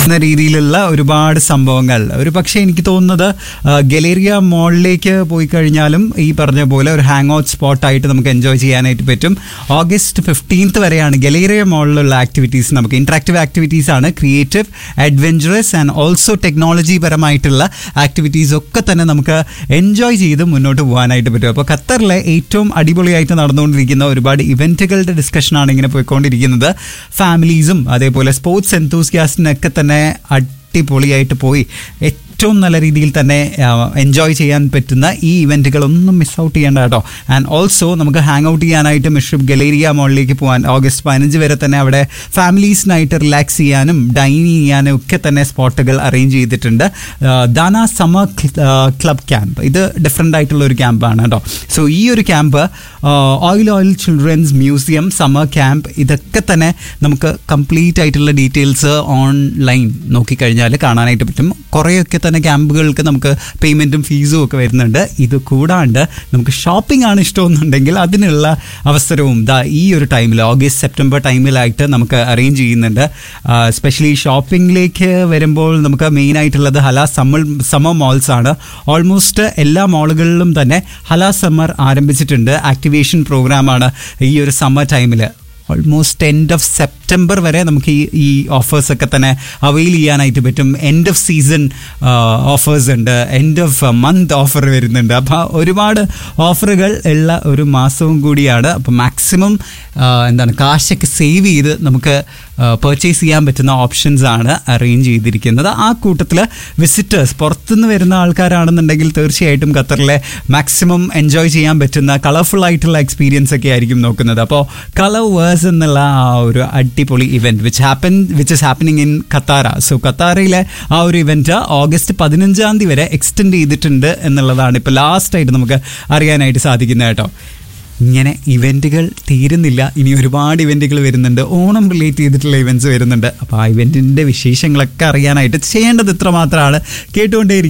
എന്ന രീതിയിലുള്ള ഒരുപാട് സംഭവങ്ങൾ ഒരു പക്ഷേ എനിക്ക് തോന്നുന്നത് ആ, ഗലേറിയ മോളിലേക്ക് പോയി കഴിഞ്ഞാലും ഈ പറഞ്ഞ പോലെ ഒരു ഹാങ് ഔട്ട് സ്പോട്ടായിട്ട് നമുക്ക് എൻജോയ് ചെയ്യാനായിട്ട് പറ്റും ഓഗസ്റ്റ് ഫിഫ്റ്റീൻത്ത് വരെയാണ് ഗലേറിയ മോളിലുള്ള ആക്ടിവിറ്റീസ് നമുക്ക് ഇന്ററാക്റ്റീവ് ആക്ടിവിറ്റീസ് ആണ് creative adventurous and also technology പരമായിട്ടുള്ള ആക്ടിവിറ്റീസ് ഒക്കെ തന്നെ നമുക്ക് എൻജോയ് ചെയ്ത് മുന്നോട്ട് പോകാനായിട്ട് പറ്റും അപ്പോൾ ഖത്തറിലെ ഏറ്റവും അടിപൊളിയായിട്ട് നടന്നുകൊണ്ടിരിക്കുന്ന ഒരുപാട് ഇവന്റുകളുടെ ഡിസ്കഷനാണ് ഇങ്ങനെ പോയിക്കൊണ്ടിരിക്കുന്നത് ഫാമിലീസും അതേപോലെ സ്പോർട്സ് എന്തൂസിയാസ്റ്റിനൊക്കെ തന്നെ അടിപൊളിയായിട്ട് പോയി ഏറ്റവും നല്ല രീതിയിൽ തന്നെ എൻജോയ് ചെയ്യാൻ പറ്റുന്ന ഈ ഇവൻറ്റുകളൊന്നും മിസ് ഔട്ട് ചെയ്യേണ്ട കേട്ടോ ആൻഡ് ഓൾസോ നമുക്ക് ഹാങ് ഔട്ട് ചെയ്യാനായിട്ട് മിഷ്രിഫ് ഗലേരിയ മോളിലേക്ക് പോകാൻ ഓഗസ്റ്റ് പതിനഞ്ച് വരെ തന്നെ അവിടെ ഫാമിലീസിനായിട്ട് റിലാക്സ് ചെയ്യാനും ഡൈൻ ചെയ്യാനും ഒക്കെ തന്നെ സ്പോട്ടുകൾ അറേഞ്ച് ചെയ്തിട്ടുണ്ട് ആ, ദാന സമർ ക്ലബ് ക്യാമ്പ് ഇത് ഡിഫറെൻ്റ് ആയിട്ടുള്ള ഒരു ക്യാമ്പാണ് കേട്ടോ സോ ഈ ഒരു camp oil oil children's museum summer camp ഇതൊക്കെ തന്നെ നമുക്ക് കംപ്ലീറ്റ് ആയിട്ടുള്ള ഡീറ്റെയിൽസ് ഓൺലൈൻ നോക്കിക്കഴിഞ്ഞാൽ കാണാനായിട്ട് പറ്റും കുറേയൊക്കെ തന്നെ ക്യാമ്പുകൾക്ക് നമുക്ക് പേയ്മെൻറ്റും ഫീസും ഒക്കെ വരുന്നുണ്ട് ഇത് കൂടാണ്ട് നമുക്ക് ഷോപ്പിംഗ് ആണ് ഇഷ്ടമെന്നുണ്ടെങ്കിൽ അതിനുള്ള അവസരവും ദാ ഈ ഒരു ടൈമിൽ ഓഗസ്റ്റ് സെപ്റ്റംബർ ടൈമിലായിട്ട് നമുക്ക് അറേഞ്ച് ചെയ്യുന്നുണ്ട് സ്പെഷ്യലി ഷോപ്പിംഗിലേക്ക് വരുമ്പോൾ നമുക്ക് മെയിൻ ആയിട്ടുള്ളത് ഹല സമ്മർ സമ്മർ മോൾസ് ആണ് ഓൾമോസ്റ്റ് എല്ലാ മോളുകളിലും തന്നെ ഹല സമ്മർ ആരംഭിച്ചിട്ടുണ്ട് ആക്ടിവേഷൻ പ്രോഗ്രാമാണ് ഈ ഒരു സമ്മർ ടൈമിൽ ഓൾമോസ്റ്റ് എൻഡ് ഓഫ് സെപ്റ്റംബർ വരെ നമുക്ക് ഈ ഈ ഓഫേഴ്സ് ഒക്കെ തന്നെ അവൈൽ ചെയ്യാനായിട്ട് പറ്റും എൻഡ് ഓഫ് സീസൺ ഓഫേഴ്സ് ഉണ്ട് എൻഡ് ഓഫ് മന്ത് ഓഫർ വരുന്നുണ്ട് അപ്പോൾ ഒരുപാട് ഓഫറുകൾ ഉള്ള ഒരു മാസവും കൂടിയാണ് അപ്പോൾ മാക്സിമം എന്താണ് കാശൊക്കെ സേവ് ചെയ്ത് നമുക്ക് പർച്ചേസ് ചെയ്യാൻ പറ്റുന്ന ഓപ്ഷൻസ് ആണ് അറേഞ്ച് ചെയ്തിരിക്കുന്നത് ആ കൂട്ടത്തിൽ വിസിറ്റേഴ്സ് പുറത്തുനിന്ന് വരുന്ന ആൾക്കാരാണെന്നുണ്ടെങ്കിൽ തീർച്ചയായിട്ടും ഖത്തറിലെ മാക്സിമം എൻജോയ് ചെയ്യാൻ പറ്റുന്ന കളർഫുൾ ആയിട്ടുള്ള എക്സ്പീരിയൻസ് ഒക്കെ ആയിരിക്കും നോക്കുന്നത് അപ്പോൾ കളർ വേഴ്സ് എന്നുള്ള ആ ഒരു അടിപൊളി event which happen which is happening in Katara so ഖത്താറയിലെ ആ ഒരു ഇവന്റ് ഓഗസ്റ്റ് പതിനഞ്ചാം തീയതി വരെ എക്സ്റ്റെൻഡ് ചെയ്തിട്ടുണ്ട് എന്നുള്ളതാണ് ഇപ്പോൾ ലാസ്റ്റ് ആയിട്ട് നമുക്ക് അറിയാനായിട്ട് സാധിക്കുന്നത് കേട്ടോ ഇങ്ങനെ ഇവൻറ്റുകൾ തീരുന്നില്ല ഇനി ഒരുപാട് ഇവൻറ്റുകൾ വരുന്നുണ്ട് ഓണം റിലേറ്റ് ചെയ്തിട്ടുള്ള ഇവൻറ്റ്സ് വരുന്നുണ്ട് അപ്പോൾ ആ ഇവൻറ്റിൻ്റെ വിശേഷങ്ങളൊക്കെ അറിയാനായിട്ട് ചെയ്യേണ്ടത് ഇത്ര മാത്രമാണ് കേട്ടുകൊണ്ടേ